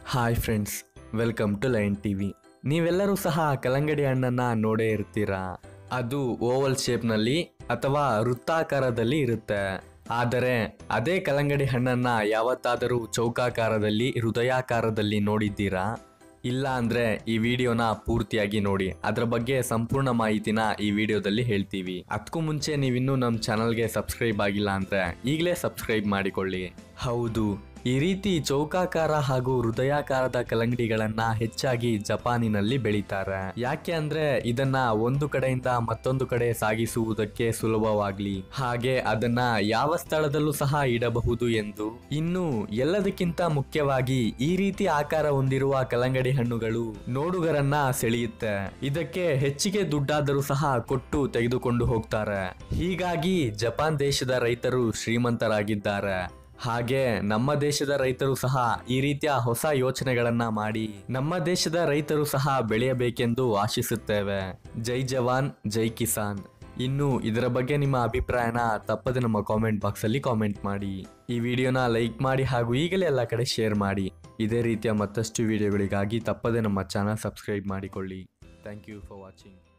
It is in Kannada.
hi friends welcome to Line TV ನೀವೆಲ್ಲರೂ ಸಹ ಕಲ್ಲಂಗಡಿ ಹಣ್ಣನ್ನ ನೋಡೇ ಇರ್ತೀರಾ ಅದು ಓವಲ್ ಶೇಪ್ನಲ್ಲಿ ಅಥವಾ ವೃತ್ತಾಕಾರದಲ್ಲಿ ಇರುತ್ತೆ ಆದರೆ ಅದೇ ಕಲ್ಲಂಗಡಿ ಹಣ್ಣನ್ನ ಯಾವತ್ತಾದರೂ ಚೌಕಾಕಾರದಲ್ಲಿ ಹೃದಯಾಕಾರದಲ್ಲಿ ನೋಡಿದ್ದೀರಾ ಇಲ್ಲ ಅಂದ್ರೆ ಈ ವಿಡಿಯೋನ ಪೂರ್ತಿಯಾಗಿ ನೋಡಿ ಅದರ ಬಗ್ಗೆ ಸಂಪೂರ್ಣ ಮಾಹಿತಿನ ಈ ವಿಡಿಯೋದಲ್ಲಿ ಹೇಳ್ತೀವಿ ಅದಕ್ಕೂ ಮುಂಚೆ ನೀವಿನ್ನೂ ನಮ್ಮ ಚಾನಲ್ಗೆ ಸಬ್ಸ್ಕ್ರೈಬ್ ಆಗಿಲ್ಲ ಅಂದ್ರೆ ಈಗಲೇ ಸಬ್ಸ್ಕ್ರೈಬ್ ಮಾಡಿಕೊಳ್ಳಿ ಹೌದು ಈ ರೀತಿ ಚೌಕಾಕಾರ ಹಾಗೂ ಹೃದಯಾಕಾರದ ಕಲ್ಲಂಗಡಿಗಳನ್ನ ಹೆಚ್ಚಾಗಿ ಜಪಾನಿನಲ್ಲಿ ಬೆಳೀತಾರೆ ಯಾಕೆ ಅಂದ್ರೆ ಇದನ್ನ ಒಂದು ಕಡೆಯಿಂದ ಮತ್ತೊಂದು ಕಡೆ ಸಾಗಿಸುವುದಕ್ಕೆ ಸುಲಭವಾಗ್ಲಿ ಹಾಗೆ ಅದನ್ನ ಯಾವ ಸ್ಥಳದಲ್ಲೂ ಸಹ ಇಡಬಹುದು ಎಂದು ಇನ್ನು ಎಲ್ಲದಕ್ಕಿಂತ ಮುಖ್ಯವಾಗಿ ಈ ರೀತಿ ಆಕಾರ ಹೊಂದಿರುವ ಕಲ್ಲಂಗಡಿ ಹಣ್ಣುಗಳು ನೋಡುಗರನ್ನ ಸೆಳೆಯುತ್ತೆ ಇದಕ್ಕೆ ಹೆಚ್ಚಿಗೆ ದುಡ್ಡಾದರೂ ಸಹ ಕೊಟ್ಟು ತೆಗೆದುಕೊಂಡು ಹೋಗ್ತಾರೆ ಹೀಗಾಗಿ ಜಪಾನ್ ದೇಶದ ರೈತರು ಶ್ರೀಮಂತರಾಗಿದ್ದಾರೆ ಹಾಗೆ ನಮ್ಮ ದೇಶದ ರೈತರು ಸಹ ಈ ರೀತಿಯ ಹೊಸ ಯೋಚನೆಗಳನ್ನ ಮಾಡಿ ನಮ್ಮ ದೇಶದ ರೈತರು ಸಹ ಬೆಳೆಯಬೇಕೆಂದು ಆಶಿಸುತ್ತೇವೆ ಜೈ ಜವಾನ್ ಜೈ ಕಿಸಾನ್ ಇನ್ನು ಇದರ ಬಗ್ಗೆ ನಿಮ್ಮ ಅಭಿಪ್ರಾಯನ ತಪ್ಪದೆ ನಮ್ಮ ಕಾಮೆಂಟ್ ಬಾಕ್ಸಲ್ಲಿ ಕಾಮೆಂಟ್ ಮಾಡಿ ಈ ವಿಡಿಯೋನ ಲೈಕ್ ಮಾಡಿ ಹಾಗೂ ಈಗಲೇ ಎಲ್ಲ ಕಡೆ ಶೇರ್ ಮಾಡಿ ಇದೇ ರೀತಿಯ ಮತ್ತಷ್ಟು ವಿಡಿಯೋಗಳಿಗಾಗಿ ತಪ್ಪದೆ ನಮ್ಮ ಚಾನಲ್ ಸಬ್ಸ್ಕ್ರೈಬ್ ಮಾಡಿಕೊಳ್ಳಿ ಥ್ಯಾಂಕ್ ಯು ಫಾರ್ ವಾಚಿಂಗ್